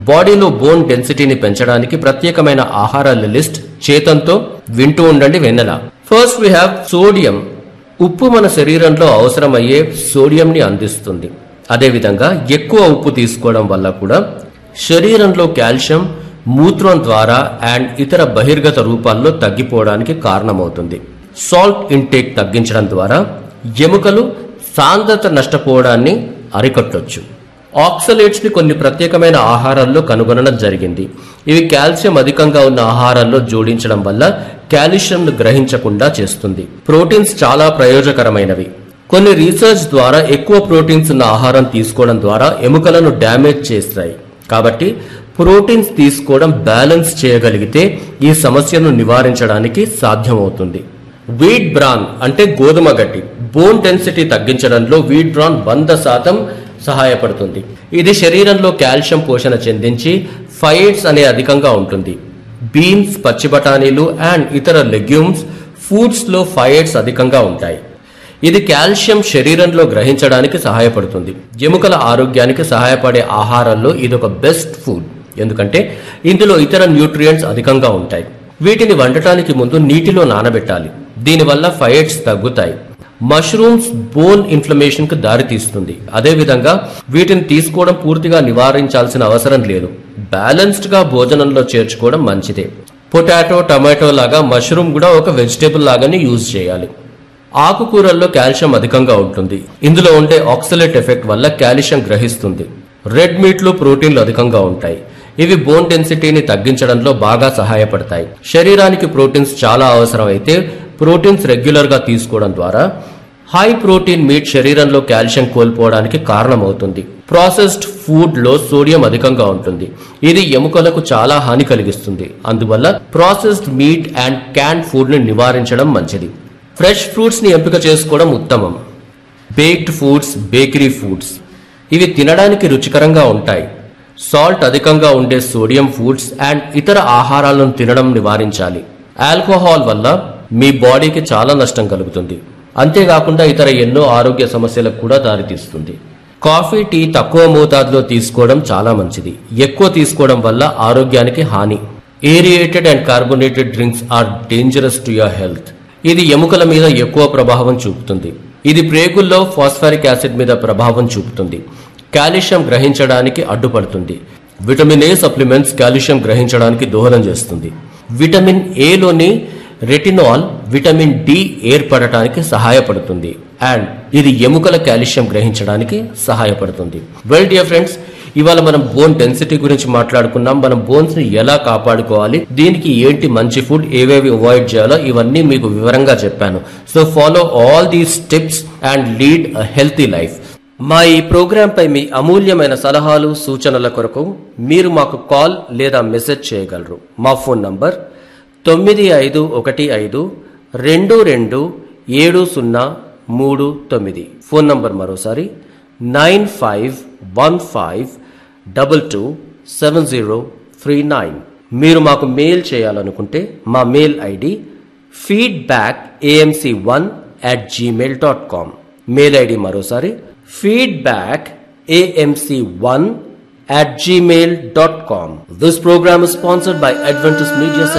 బాడీలో బోన్ డెన్సిటీని పెంచడానికి ప్రత్యేకమైన ఆహారాల లిస్ట్ చేతంతో వింటూ ఉండండి Vennela first we have sodium ఉప్పు మన శరీరంలో అవసరమయ్యే సోడియంని అందిస్తుంది అదేవిధంగా ఎక్కువ ఉప్పు తీసుకోవడం వల్ల కూడా శరీరంలో కాల్షియం మూత్రం ద్వారా అండ్ ఇతర బహిర్గత రూపాల్లో తగ్గిపోవడానికి కారణమవుతుంది సాల్ట్ ఇంటేక్ తగ్గించడం ద్వారా ఎముకలు సాంద్రత నష్టపోవడాన్ని అరికట్టొచ్చు ఆక్సలేట్స్ ని కొన్ని ప్రత్యేకమైన ఆహారాల్లో కనుగొనడం జరిగింది ఇవి కాల్షియం అధికంగా ఉన్న ఆహారాల్లో జోడించడం వల్ల కాల్షియంను గ్రహించకుండా చేస్తుంది ప్రోటీన్స్ చాలా ప్రయోజకరమైనవి కొన్ని రీసెర్చ్ ద్వారా ఎక్కువ ప్రోటీన్స్ ఉన్న ఆహారం తీసుకోవడం ద్వారా ఎముకలను డ్యామేజ్ చేస్తాయి కాబట్టి ప్రోటీన్స్ తీసుకోవడం బ్యాలెన్స్ చేయగలిగితే ఈ సమస్యను నివారించడానికి సాధ్యమవుతుంది వీట్ బ్రాన్ అంటే గోధుమ గడ్డి బోన్ డెన్సిటీ తగ్గించడంలో వీట్ బ్రాన్ వంద శాతం సహాయపడుతుంది ఇది శరీరంలో కాల్షియం పోషణ చెందించి ఫైట్స్ అనే అధికంగా ఉంటుంది బీన్స్ పచ్చి బఠానీలు అండ్ ఇతర లెగ్యూమ్స్ ఫుడ్స్ లో ఫైట్స్ అధికంగా ఉంటాయి ఇది కాల్షియం శరీరంలో గ్రహించడానికి సహాయపడుతుంది ఎముకల ఆరోగ్యానికి సహాయపడే ఆహారాల్లో ఇది ఒక బెస్ట్ ఫుడ్ ఎందుకంటే ఇందులో ఇతర న్యూట్రియంట్స్ అధికంగా ఉంటాయి వీటిని వండటానికి ముందు నీటిలో నానబెట్టాలి దీనివల్ల ఫైట్స్ తగ్గుతాయి మష్రూమ్స్ బోన్ ఇన్ఫ్లమేషన్ కు దారితీస్తుంది అదేవిధంగా వీటిని తీసుకోవడం పూర్తిగా నివారించాల్సిన అవసరం లేదు బ్యాలెన్స్డ్ గా భోజనంలో చేర్చుకోవడం మంచిదే పొటాటో టమాటో లాగా మష్రూమ్ కూడా ఒక వెజిటేబుల్ లాగానే యూజ్ చేయాలి ఆకుకూరల్లో కాల్షియం అధికంగా ఉంటుంది ఇందులో ఉండే ఆక్సలేట్ ఎఫెక్ట్ వల్ల కాల్షియం గ్రహిస్తుంది రెడ్ మీట్లో ప్రోటీన్లు అధికంగా ఉంటాయి ఇవి బోన్ డెన్సిటీని తగ్గించడంలో బాగా సహాయపడతాయి శరీరానికి ప్రోటీన్స్ చాలా అవసరం అయితే ప్రోటీన్స్ రెగ్యులర్ గా తీసుకోవడం ద్వారా హై ప్రోటీన్ మీట్ శరీరంలో కాల్షియం కోల్పోవడానికి కారణమవుతుంది ప్రాసెస్డ్ ఫుడ్ లో సోడియం అధికంగా ఉంటుంది ఇది ఎముకలకు చాలా హాని కలిగిస్తుంది అందువల్ల processed meat and can food ని నివారించడం మంచిది ఫ్రెష్ ఫ్రూట్స్ ని ఎంపిక చేసుకోవడం ఉత్తమం బేక్డ్ ఫుడ్స్ బేకరీ ఫుడ్స్ ఇవి తినడానికి రుచికరంగా ఉంటాయి సాల్ట్ అధికంగా ఉండే సోడియం ఫుడ్స్ అండ్ ఇతర ఆహారాలను తినడం నివారించాలి ఆల్కహాల్ వల్ల మీ బాడీకి చాలా నష్టం కలుగుతుంది అంతేకాకుండా ఇతర ఎన్నో ఆరోగ్య సమస్యలకు కూడా దారితీస్తుంది కాఫీ టీ తక్కువ మోతాదులో తీసుకోవడం చాలా మంచిది ఎక్కువ తీసుకోవడం వల్ల ఆరోగ్యానికి హాని aerated and carbonated drinks are dangerous to your health ఇది ఎముకల మీద ఎక్కువ ప్రభావం చూపుతుంది ఇది ప్రేగుల్లో ఫాస్ఫరిక్ యాసిడ్ మీద ప్రభావం చూపుతుంది కాల్షియం గ్రహించడానికి అడ్డుపడుతుంది విటమిన్ ఏ సప్లిమెంట్స్ కాల్షియం గ్రహించడానికి దోహదం చేస్తుంది విటమిన్ ఏలోని రెటినాల్ విటమిన్ డి ఏర్పడటానికి సహాయపడుతుంది అండ్ ఇది ఎముకల కాల్షియం గ్రహించడానికి సహాయపడుతుంది వెల్ డియర్ ఫ్రెండ్స్ ఇవాళ మనం బోన్ డెన్సిటీ గురించి మాట్లాడుకున్నాం మనం బోన్స్ ని ఎలా కాపాడుకోవాలి దీనికి ఏంటి మంచి ఫుడ్ ఏవేవి అవాయిడ్ చేయాలో ఇవన్నీ మీకు వివరంగా చెప్పాను so follow all these steps and lead a healthy life మా ఈ ప్రోగ్రాం పై మీ అమూల్యమైన సలహాలు సూచనల కొరకు మీరు మాకు కాల్ లేదా మెసేజ్ చేయగలరు మా ఫోన్ నంబర్ తొమ్మిది ఐదు ఒకటి ఐదు రెండు రెండు ఏడు సున్నా మూడు తొమ్మిది ఫోన్ నంబర్ మరోసారి nine five one five double two seven zero three nine మీరు మాకు మెయిల్ చేయాలనుకుంటే మా mail ID feedback AMC one at Gmail dot com mail ID మరోసారి feedback AMC one at gmail.com. This program is sponsored by Adventist Media Center.